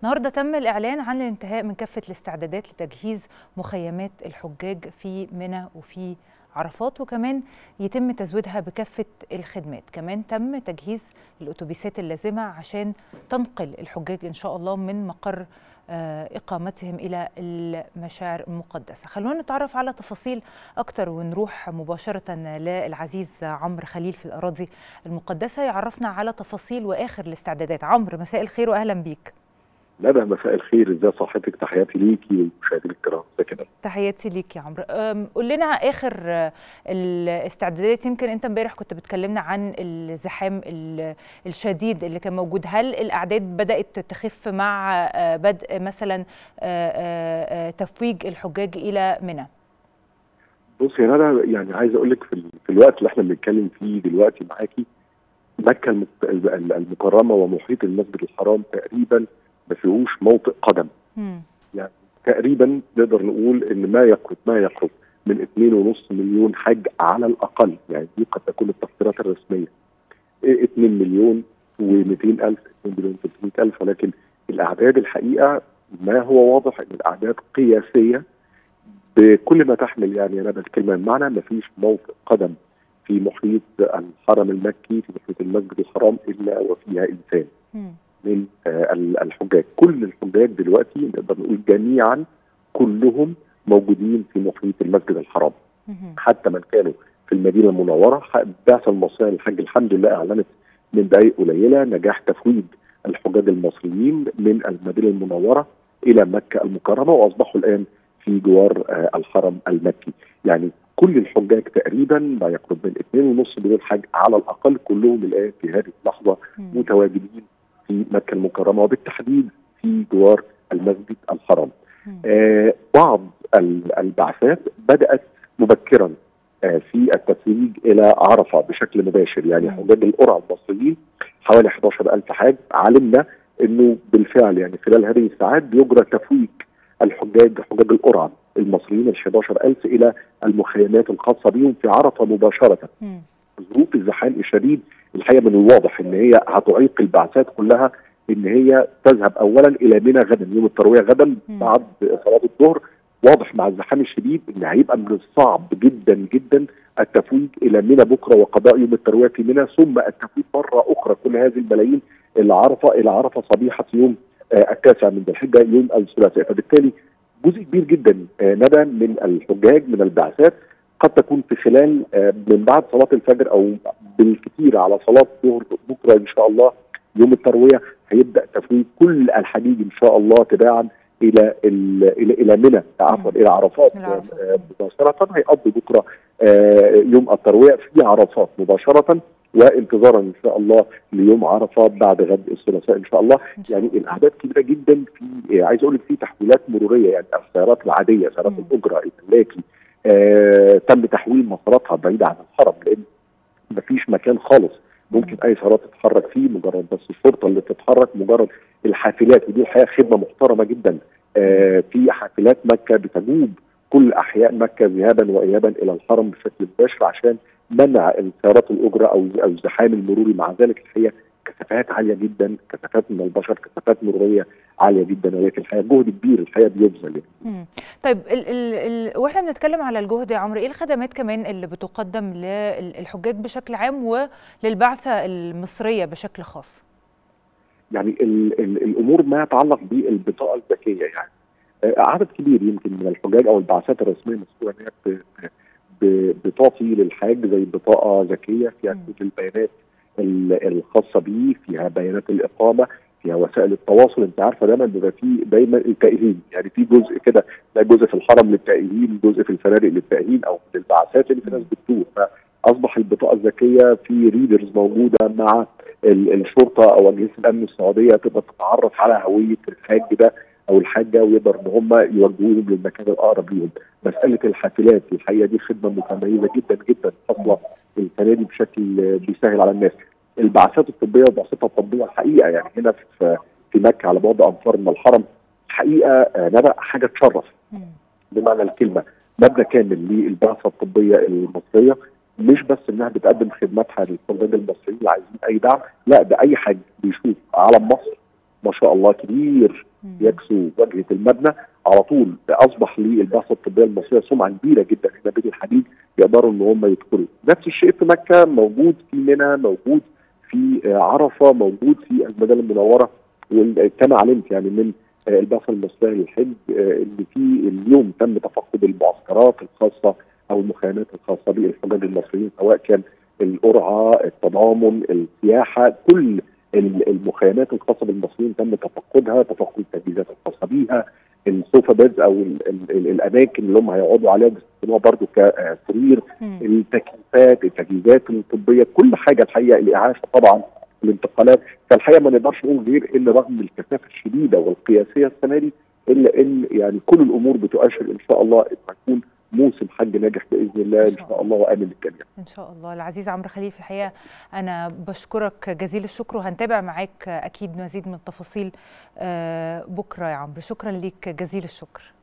النهارده تم الإعلان عن الانتهاء من كافة الاستعدادات لتجهيز مخيمات الحجاج في منى وفي عرفات وكمان يتم تزويدها بكافة الخدمات كمان تم تجهيز الأتوبيسات اللازمة عشان تنقل الحجاج إن شاء الله من مقر إقامتهم إلى المشاعر المقدسة خلونا نتعرف على تفاصيل أكتر ونروح مباشرة للعزيز عمرو خليل في الأراضي المقدسة يعرفنا على تفاصيل وآخر الاستعدادات عمرو مساء الخير وأهلا بيك ندى مساء الخير ازي صحتك تحياتي ليكي والمشاهدين الكرام كده تحياتي ليك يا عمرو قول لنا اخر الاستعدادات يمكن انت امبارح كنت بتكلمنا عن الزحام الشديد اللي كان موجود هل الاعداد بدات تخف مع بدء مثلا تفويج الحجاج الى منى بصي يا ندى يعني عايز اقول لك في, في الوقت اللي احنا بنتكلم فيه دلوقتي معاكي مكه المكرمه ومحيط المسجد الحرام تقريبا ما فيهوش موطئ قدم مم. يعني تقريبا نقدر نقول ان ما يقرب ما يقرب من 2.5 مليون حج على الاقل يعني دي قد تكون التقديرات الرسميه 2 مليون و200 الف 2 مليون 300 الف ولكن الاعداد الحقيقه ما هو واضح ان الاعداد قياسيه بكل ما تحمل يعني انا الكلمه بمعنى ما فيش موطئ قدم في محيط الحرم المكي في محيط المسجد الحرام الا وفيها انسان مم. من الحجاج كل الحجاج دلوقتي نقدر نقول جميعا كلهم موجودين في محيط المسجد الحرام مم. حتى من كانوا في المدينه المنوره البعثه المصريه للحج الحمد لله اعلنت من دقائق قليله نجاح تفويض الحجاج المصريين من المدينه المنوره الى مكه المكرمه واصبحوا الان في جوار الحرم المكي يعني كل الحجاج تقريبا ما يقرب من 2.5 مليون حج على الاقل كلهم الان في هذه اللحظه مم. متواجدين في مكه المكرمه وبالتحديد في جوار المسجد الحرام. مم. آه بعض البعثات بدات مبكرا آه في التتويج الى عرفه بشكل مباشر يعني مم. حجاج القرى المصريين حوالي 11000 حاج علمنا انه بالفعل يعني خلال هذه الساعات بيجرى تفويج الحجاج حجاج القرى المصريين ال 11000 الى المخيمات الخاصه بهم في عرفه مباشره. مم. ظروف الزحام الشديد الحقيقه من الواضح ان هي هتعيق البعثات كلها ان هي تذهب اولا الى منى غدا يوم الترويه غدا مم. بعد صلاه الظهر واضح مع الزحام الشديد ان هيبقى من الصعب جدا جدا التفويج الى منى بكره وقضاء يوم الترويه في منى ثم التفويج مره اخرى كل هذه الملايين الى عرفه الى عرفه صبيحه يوم آه التاسع من ذي الحجه يوم الثلاثاء فبالتالي جزء كبير جدا آه ندى من الحجاج من البعثات قد تكون في خلال آه من بعد صلاه الفجر او بالكثير على صلاه الظهر بكره ان شاء الله يوم الترويه هيبدا تفويض كل الحجيج ان شاء الله تباعا الى الى الى منى عفوا الى عرفات إلى عرفات. آه، مباشره هيقضي بكره آه، يوم الترويه في عرفات مباشره وانتظارا ان شاء الله ليوم عرفه بعد غد الثلاثاء ان شاء الله إن شاء يعني الاعداد كبيره جدا في آه، عايز اقول لك في تحويلات مروريه يعني السيارات العاديه سيارات مم. الاجره الملاكي آه تم تحويل مساراتها بعيده عن الحرم لان مفيش مكان خالص ممكن اي سيارات تتحرك فيه مجرد بس الشرطه اللي بتتحرك مجرد الحافلات ودي الحقيقه خدمه محترمه جدا آه في حافلات مكه بتجوب كل احياء مكه ذهابا وايابا الى الحرم بشكل مباشر عشان منع السيارات الاجره او او الزحام المروري مع ذلك الحقيقه كثافات عاليه جدا كثافات من البشر كثافات مروريه عاليه جدا ولكن الحقيقه جهد كبير الحقيقه بيبذل يعني. مم. طيب ال ال ال واحنا بنتكلم على الجهد يا عمرو ايه الخدمات كمان اللي بتقدم للحجاج بشكل عام وللبعثه المصريه بشكل خاص؟ يعني ال ال الامور ما يتعلق بالبطاقه الذكيه يعني آه، عدد كبير يمكن من الحجاج او البعثات الرسميه مسؤوله ان هي ب- ب- بتعطي للحاج زي بطاقه ذكيه فيها مم. كل البيانات ال- الخاصه بيه فيها بيانات الاقامه فيها وسائل التواصل انت عارفه دايما بيبقى في دايما التاهيل يعني في جزء كده ده جزء في الحرم للتاهيل جزء في الفنادق للتاهيل او للبعثات اللي في ناس بتتوه فاصبح البطاقه الذكيه في ريدرز موجوده مع ال- الشرطه او اجهزه الامن السعوديه تقدر تتعرف على هويه الحاج ده او الحاجه ويقدر ان هم يوجهوهم للمكان الاقرب ليهم. مساله الحافلات الحقيقه دي خدمه متميزه جدا جدا حاصله السنه دي بشكل بيسهل على الناس. البعثات الطبيه وبعثتها الطبيه الحقيقه يعني هنا في في مكه على بعد امتار من الحرم حقيقه آه، نبأ حاجه تشرف مم. بمعنى الكلمه مبنى كامل للبعثه الطبيه المصريه مش بس انها بتقدم خدماتها للطلاب المصريين اللي عايزين اي دعم لا ده اي حد بيشوف علم مصر ما شاء الله كبير يكسو واجهه المبنى على طول اصبح للبعثه الطبيه المصريه سمعه كبيره جدا هنا بين الحديد يقدروا ان هم يدخلوا نفس الشيء في مكه موجود في منى موجود في عرفه موجود في المدينه المنوره وكما علمت يعني من البعثه المصريه للحج ان في اليوم تم تفقد المعسكرات الخاصه او المخيمات الخاصه بالحجاج المصريين سواء كان القرعه، التضامن، السياحه، كل المخيمات الخاصه بالمصريين تم تفقدها، تفقد التجهيزات الخاصه بيها، السوفا بيدز او ال ال ال الاماكن اللي هم هيقعدوا عليها بيستخدموها برضه كسرير، التكييفات، التجهيزات الطبيه، كل حاجه الحقيقه الاعاشه طبعا الانتقالات فالحقيقه ما نقدرش نقول غير ان رغم الكثافه الشديده والقياسيه السنه دي الا ان يعني كل الامور بتؤشر ان شاء الله ان هيكون موسم حج ناجح باذن الله ان شاء الله وامن للجميع. ان شاء الله العزيز عمرو خليل الحقيقه انا بشكرك جزيل الشكر وهنتابع معاك اكيد مزيد من التفاصيل بكره يا عمرو شكرا ليك جزيل الشكر.